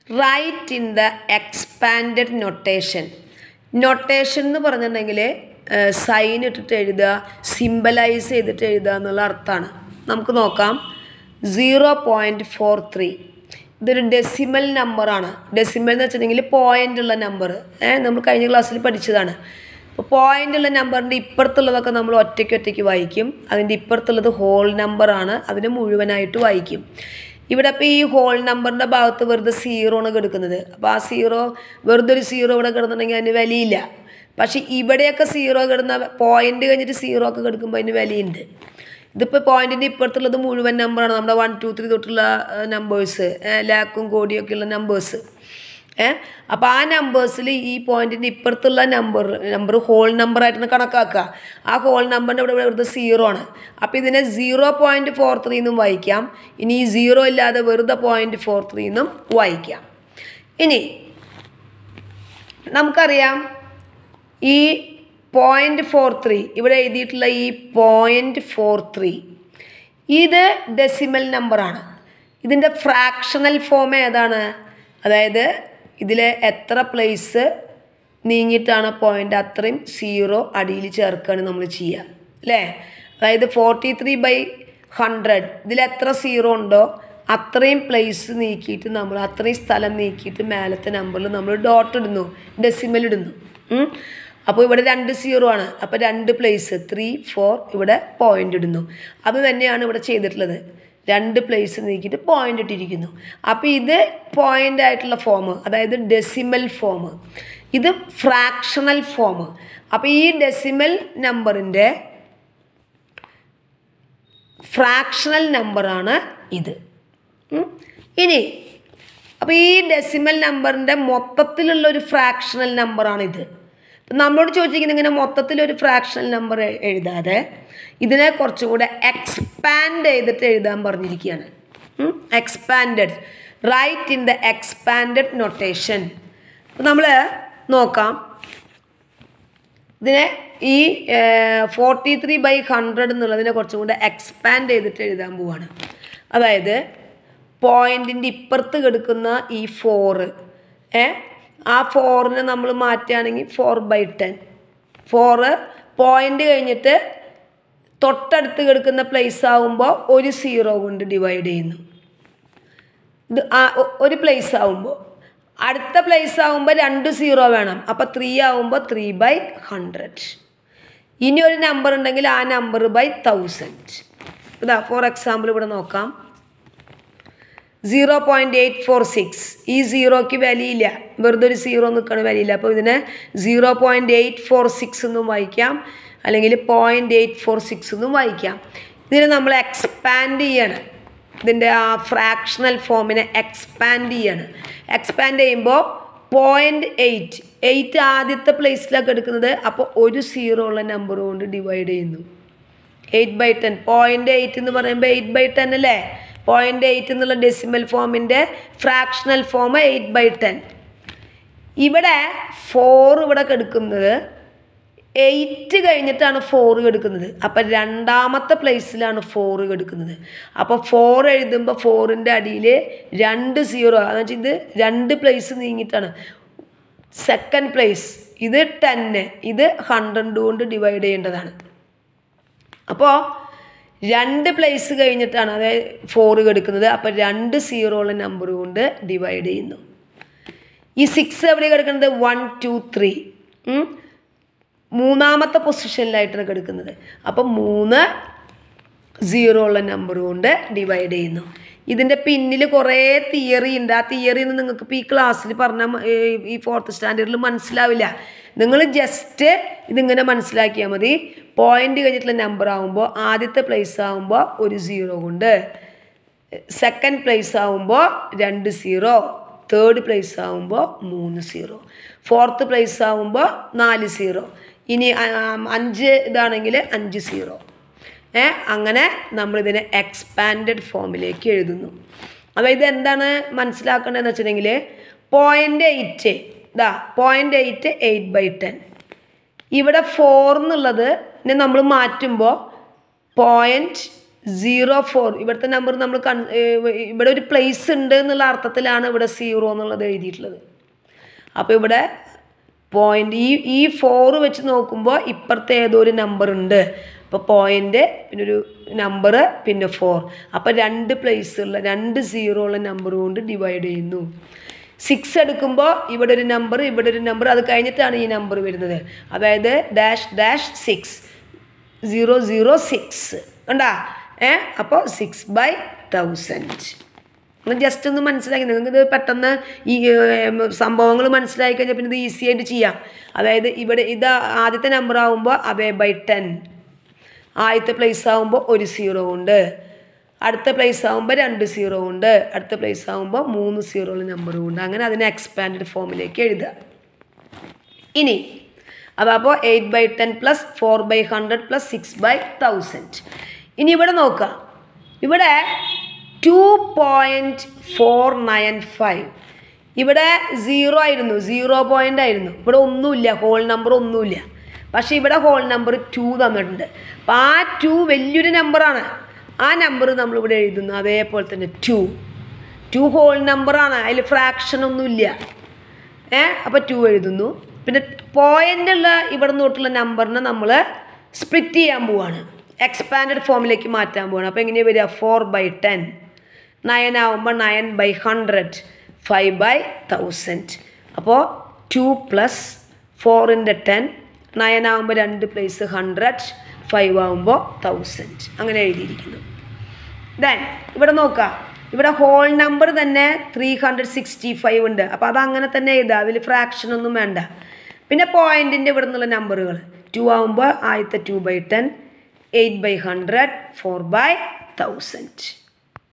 Right in the expanded notation notation എന്ന് പറഞ്ഞിട്ടുണ്ടെങ്കിൽ sign ഇട്ടിട്ട് എഴുതുക സിമ്പലൈസ് ചെയ്തിട്ട് എഴുതുക എന്നുള്ള അർത്ഥമാണ് നമുക്ക് നോക്കാം സീറോ പോയിൻറ്റ് ഫോർ ത്രീ ഇതൊരു ഡെസിമൽ നമ്പറാണ് ഡെസിമൽ എന്ന് വെച്ചിട്ടുണ്ടെങ്കിൽ പോയിൻ്റ് ഉള്ള നമ്പർ ഏഹ് നമ്മൾ കഴിഞ്ഞ ക്ലാസ്സിൽ പഠിച്ചതാണ് അപ്പോൾ പോയിൻ്റ് ഉള്ള നമ്പറിൻ്റെ ഇപ്പുറത്തുള്ളതൊക്കെ നമ്മൾ ഒറ്റയ്ക്ക് ഒറ്റയ്ക്ക് വായിക്കും അതിൻ്റെ ഇപ്പുറത്തുള്ളത് ഹോൾ നമ്പറാണ് അതിന് മുഴുവനായിട്ട് വായിക്കും ഇവിടെ ഇപ്പോൾ ഈ ഹോൾ നമ്പറിൻ്റെ ഭാഗത്ത് വെറുതെ സീറോ ആണ് കിടക്കുന്നത് അപ്പോൾ ആ സീറോ വെറുതെ ഒരു സീറോ ഇവിടെ കിടന്നുണ്ടെങ്കിൽ അതിന് വിലയില്ല പക്ഷേ ഇവിടെയൊക്കെ സീറോ കിടന്ന പോയിൻ്റ് കഴിഞ്ഞിട്ട് സീറോ ഒക്കെ കിടക്കുമ്പോൾ അതിന് വിലയുണ്ട് ഇതിപ്പോൾ പോയിന്റിൻ്റെ ഇപ്പുറത്തുള്ളത് മുഴുവൻ നമ്പറാണ് നമ്മുടെ വൺ ടു ത്രീ തൊട്ടുള്ള നമ്പേഴ്സ് ലാക്കും കോടിയൊക്കെ ഉള്ള നമ്പേഴ്സ് ഏഹ് അപ്പോൾ ആ നമ്പേഴ്സിൽ ഈ പോയിന്റിൻ്റെ ഇപ്പുറത്തുള്ള നമ്പർ നമ്പർ ഹോൾ നമ്പറായിട്ടാണ് കണക്കാക്കുക ആ ഹോൾ നമ്പറിൻ്റെ ഇവിടെ വെറുതെ സീറോ ആണ് അപ്പോൾ ഇതിനെ സീറോ പോയിൻറ്റ് ഫോർ ത്രീ എന്നും വായിക്കാം ഇനി ഈ സീറോ ഇല്ലാതെ വെറുതെ പോയിൻറ്റ് ഫോർ ത്രീ എന്നും വായിക്കാം ഇനി നമുക്കറിയാം ഈ പോയിൻറ്റ് ഫോർ ത്രീ ഇവിടെ എഴുതിയിട്ടുള്ള ഈ പോയിൻറ്റ് ഫോർ ത്രീ ഇത് ഡെസിമൽ നമ്പറാണ് ഇതിൻ്റെ ഫ്രാക്ഷണൽ ഫോം ഏതാണ് അതായത് ഇതിൽ എത്ര പ്ലേസ് നീങ്ങിയിട്ടാണ് പോയിൻ്റ് അത്രയും സീറോ അടിയിൽ ചേർക്കുകയാണ് നമ്മൾ ചെയ്യുക അല്ലേ അതായത് ഫോർട്ടി ത്രീ ബൈ ഹൺഡ്രഡ് ഇതിൽ എത്ര സീറോ ഉണ്ടോ അത്രയും പ്ലേസ് നീക്കിയിട്ട് നമ്മൾ അത്രയും സ്ഥലം നീക്കിയിട്ട് മേലത്തെ നമ്പറിൽ നമ്മൾ ഡോട്ട് ഇടുന്നു ഡെസിമൽ ഇടുന്നു ഉം. അപ്പോൾ ഇവിടെ രണ്ട് സീറോ ആണ് അപ്പോൾ രണ്ട് പ്ലേസ് ത്രീ ഫോർ ഇവിടെ പോയിന്റ് ഇടുന്നു അത് തന്നെയാണ് ഇവിടെ ചെയ്തിട്ടുള്ളത് രണ്ട് പ്ലേസ് നീക്കിയിട്ട് പോയിന്റ് ഇട്ടിരിക്കുന്നു അപ്പോൾ ഇത് പോയിന്റ് ആയിട്ടുള്ള ഫോം അതായത് ഡെസിമൽ ഫോം ഇത് ഫ്രാക്ഷണൽ ഫോം അപ്പോൾ ഈ ഡെസിമൽ നമ്പറിൻ്റെ ഫ്രാക്ഷണൽ നമ്പറാണ് ഇത് ഉം. ഇനി അപ്പോൾ ഈ ഡെസിമൽ നമ്പറിൻ്റെ മൊത്തത്തിലുള്ള ഒരു ഫ്രാക്ഷണൽ നമ്പറാണിത് ഇപ്പം നമ്മളോട് ചോദിച്ചിരിക്കുന്നത് ഇങ്ങനെ മൊത്തത്തിലൊരു ഫ്രാക്ഷണൽ നമ്പർ എഴുതാതെ ഇതിനെ കുറച്ചും കൂടെ എക്സ്പാൻഡ് ചെയ്തിട്ട് എഴുതാൻ പറഞ്ഞിരിക്കുകയാണ് expanded write in the expanded notation അപ്പം നമ്മൾ നോക്കാം ഇതിനെ ഈ ഫോർട്ടി ത്രീ ബൈ ഹൺഡ്രഡ് എന്നുള്ളതിനെ കുറച്ചും കൂടെ എക്സ്പാൻഡ് ചെയ്തിട്ട് എഴുതാൻ പോവാണ് അതായത് പോയിൻറ്റിൻ്റെ ഇപ്പുറത്ത് കിടക്കുന്ന ഈ ഫോറ് ഏ ആ ഫോറിനെ നമ്മൾ മാറ്റുകയാണെങ്കിൽ four by ten four point കഴിഞ്ഞിട്ട് തൊട്ടടുത്ത് കിടക്കുന്ന പ്ലേസ് ആകുമ്പോൾ ഒരു സീറോ കൊണ്ട് ഡിവൈഡ് ചെയ്യുന്നു ഇത് ആ ഒ- ഒരു പ്ലേസ് ആവുമ്പോൾ അടുത്ത പ്ലേസ് ആവുമ്പോൾ രണ്ട് സീറോ വേണം അപ്പോൾ ത്രീ ആവുമ്പോൾ ത്രീ ബൈ ഹൺഡ്രഡ് ഇനി ഒരു നമ്പർ ഉണ്ടെങ്കിൽ ആ നമ്പർ ബൈ തൗസൻഡ് ഇതാ ഫോർ എക്സാമ്പിൾ ഇവിടെ നോക്കാം zero point eight four six ഈ സീറോയ്ക്ക് വിലയില്ല വെറുതെ ഒരു സീറോ നിൽക്കണ വിലയില്ല അപ്പോൾ ഇതിനെ zero point eight four six എന്നും വായിക്കാം അല്ലെങ്കിൽ പോയിൻറ്റ് എയ്റ്റ് ഫോർ സിക്സ് എന്നും വായിക്കാം ഇതിനെ നമ്മൾ എക്സ്പാൻഡ് ചെയ്യാണ് ഇതിൻ്റെ ആ ഫ്രാക്ഷണൽ ഫോമിനെ എക്സ്പാൻഡ് ചെയ്യാണ് എക്സ്പാൻഡ് ചെയ്യുമ്പോൾ പോയിൻറ്റ് എയ്റ്റ് എയ്റ്റ് ആദ്യത്തെ പ്ലേസിലൊക്കെ എടുക്കുന്നത് അപ്പോൾ ഒരു സീറോ ഉള്ള നമ്പർ കൊണ്ട് ഡിവൈഡ് ചെയ്യുന്നു eight by ten point eight എന്ന് പറയുമ്പോൾ എയ്റ്റ് ബൈ ടെൻ അല്ലേ പോയിൻ്റ് എയ്റ്റ് എന്നുള്ള ഡെസിമൽ ഫോമിൻ്റെ fractional form eight by ten ഇവിടെ ഫോർ ഇവിടെ കെടുക്കുന്നത് എയ്റ്റ് കഴിഞ്ഞിട്ടാണ് ഫോർ കെടുക്കുന്നത് അപ്പം രണ്ടാമത്തെ പ്ലേസിലാണ് ഫോർ കെടുക്കുന്നത് അപ്പോൾ ഫോർ എഴുതുമ്പോൾ ഫോറിൻ്റെ അടിയിൽ രണ്ട് സീറോ എന്ന് വെച്ചാൽ ഇത് രണ്ട് പ്ലേസ് നീങ്ങിയിട്ടാണ് സെക്കൻഡ് പ്ലേസ് ഇത് ടെന്ന് ഇത് ഹൺഡ്രഡ് കൊണ്ട് ഡിവൈഡ് ചെയ്യേണ്ടതാണ് അപ്പോൾ രണ്ട് പ്ലേസ് കഴിഞ്ഞിട്ടാണ് അതായത് ഫോറ് കെടുക്കുന്നത് അപ്പോൾ രണ്ട് സീറോ ഉള്ള നമ്പർ കൊണ്ട് ഡിവൈഡ് ചെയ്യുന്നു ഈ സിക്സ് എവിടെ കിടക്കുന്നത് വൺ ടു ത്രീ മൂന്നാമത്തെ പൊസിഷനിലായിട്ടാണ് കിടക്കുന്നത് അപ്പം മൂന്ന് സീറോ ഉള്ള നമ്പർ കൊണ്ട് ഡിവൈഡ് ചെയ്യുന്നു ഇതിൻ്റെ പിന്നിൽ കുറേ തിയറി ഉണ്ട് ആ തിയറി ഒന്നും നിങ്ങൾക്ക് ഇപ്പോൾ ഈ ക്ലാസ്സിൽ പറഞ്ഞാൽ ഈ ഫോർത്ത് സ്റ്റാൻഡേർഡിൽ മനസ്സിലാവില്ല നിങ്ങൾ ജസ്റ്റ് ഇതിങ്ങനെ മനസ്സിലാക്കിയാൽ മതി പോയിന്റ് കഴിഞ്ഞിട്ടുള്ള നമ്പർ ആകുമ്പോൾ ആദ്യത്തെ പ്ലേസ് ആകുമ്പോൾ ഒരു സീറോ കൊണ്ട് സെക്കൻഡ് പ്ലേസ് ആകുമ്പോൾ രണ്ട് സീറോ തേർഡ് പ്ലേസ് ആകുമ്പോൾ മൂന്ന് സീറോ ഫോർത്ത് പ്ലേസ് ആകുമ്പോൾ നാല് സീറോ ഇനി ആ- അഞ്ച് ഇതാണെങ്കിൽ അഞ്ച് സീറോ ഏ അങ്ങനെ നമ്മളിതിനെ എക്സ്പാൻഡഡ് ഫോമിലേക്ക് എഴുതുന്നു അപ്പോൾ ഇത് എന്താണ് മനസ്സിലാക്കേണ്ടതെന്ന് വെച്ചിട്ടുണ്ടെങ്കിൽ പോയിൻ്റ് എയ്റ്റ് ഇതാ point eight eight by ten ഇവിടെ ഫോർ എന്നുള്ളത് നമ്മൾ മാറ്റുമ്പോൾ പോയിൻറ്റ് സീറോ ഫോർ ഇവിടുത്തെ നമ്പർ നമ്മൾ കൺ ഏഹ് ഇവിടെ ഒരു പ്ലേസ് ഉണ്ട് എന്നുള്ള അർത്ഥത്തിലാണ് ഇവിടെ സീറോ എന്നുള്ളത് എഴുതിയിട്ടുള്ളത് അപ്പോൾ ഇവിടെ പോയിന്റ് ഈ ഈ ഫോറ് വെച്ച് നോക്കുമ്പോൾ ഇപ്പുറത്തെ ഏതോ ഒരു നമ്പർ ഉണ്ട് അപ്പോൾ പോയിന്റ് പിന്നെ ഒരു നമ്പർ പിന്നെ ഫോർ അപ്പോൾ രണ്ട് പ്ലേസ് ഉള്ള രണ്ട് സീറോ ഉള്ള നമ്പർ കൊണ്ട് ഡിവൈഡ് ചെയ്യുന്നു സിക്സ് എടുക്കുമ്പോൾ ഇവിടെ ഒരു നമ്പർ ഇവിടെ ഒരു നമ്പർ അത് കഴിഞ്ഞിട്ടാണ് ഈ നമ്പർ വരുന്നത് അതായത് dash dash six zero zero six ഉണ്ടാ ഏ അപ്പോൾ സിക്സ് ബൈ തൗസൻഡ് നിങ്ങൾ ജസ്റ്റ് ഒന്ന് മനസ്സിലാക്കി നിങ്ങൾക്ക് ഇത് പെട്ടെന്ന് ഈ സംഭവങ്ങൾ മനസ്സിലാക്കി കഴിഞ്ഞാൽ പിന്നെ ഇത് ഈസി ആയിട്ട് ചെയ്യാം അതായത് ഇവിടെ ഇത് ആദ്യത്തെ നമ്പർ ആകുമ്പോൾ അവേ ബൈ ടെൻ ആദ്യത്തെ പ്ലേസ് ആകുമ്പോൾ ഒരു സീറോ ഉണ്ട് അടുത്ത പ്ലേസ് ആകുമ്പോൾ രണ്ട് സീറോ ഉണ്ട് അടുത്ത പ്ലേസ് ആകുമ്പോൾ മൂന്ന് സീറോ ഉള്ള നമ്പറും ഉണ്ട് അങ്ങനെ അതിനെ എക്സ്പാൻഡ് ഫോമിലേക്ക് എഴുതുക ഇനി അതപ്പോൾ eight by ten plus four by hundred plus six by thousand ഇനി ഇവിടെ നോക്കുക ഇവിടെ two point four nine five ഇവിടെ സീറോ ആയിരുന്നു സീറോ പോയിൻ്റ് ആയിരുന്നു ഇവിടെ ഒന്നുമില്ല ഹോൾ നമ്പർ ഒന്നുമില്ല പക്ഷേ ഇവിടെ ഹോൾ നമ്പർ ടു തന്നിട്ടുണ്ട് അപ്പം ആ ടു വലിയൊരു നമ്പറാണ് ആ നമ്പർ നമ്മളിവിടെ എഴുതുന്നു അതേപോലെ തന്നെ ടു ടു ഹോൾ നമ്പറാണ് അതിൽ ഫ്രാക്ഷൻ ഒന്നുമില്ല ഏ അപ്പോൾ ടു എഴുതുന്നു പിന്നെ പോയിൻ്റ് ഉള്ള ഇവിടെ നിന്നോട്ടുള്ള നമ്പറിനെ നമ്മൾ സ്പ്ലിറ്റ് ചെയ്യാൻ പോവാണ് എക്സ്പാൻഡഡ് ഫോമിലേക്ക് മാറ്റാൻ പോവാണ് അപ്പോൾ എങ്ങനെയാണ് വരിക ഫോർ ബൈ ടെൻ നയൻ ആവുമ്പോൾ nine by hundred five by thousand അപ്പോൾ ടു പ്ലസ് ഫോറിൻ്റെ ടെൻ നയൻ ആകുമ്പോൾ രണ്ട് പ്ലേസ് ഹൺഡ്രഡ് ഫൈവ് ആകുമ്പോൾ തൗസൻഡ് അങ്ങനെ എഴുതിയിരിക്കുന്നു ദെൻ ഇവിടെ നോക്കാം ഇവിടെ ഹോൾ നമ്പർ തന്നെ ത്രീ ഹൺഡ്രഡ് സിക്സ്റ്റി ഫൈവ് ഉണ്ട് അപ്പോൾ അത് അങ്ങനെ തന്നെ എഴുതാം അതിൽ ഫ്രാക്ഷൻ ഒന്നും വേണ്ട പിന്നെ പോയിൻറ്റിൻ്റെ ഇവിടെ നിന്നുള്ള നമ്പറുകൾ ടു ആകുമ്പോൾ ആദ്യത്തെ two by ten eight by hundred four by thousand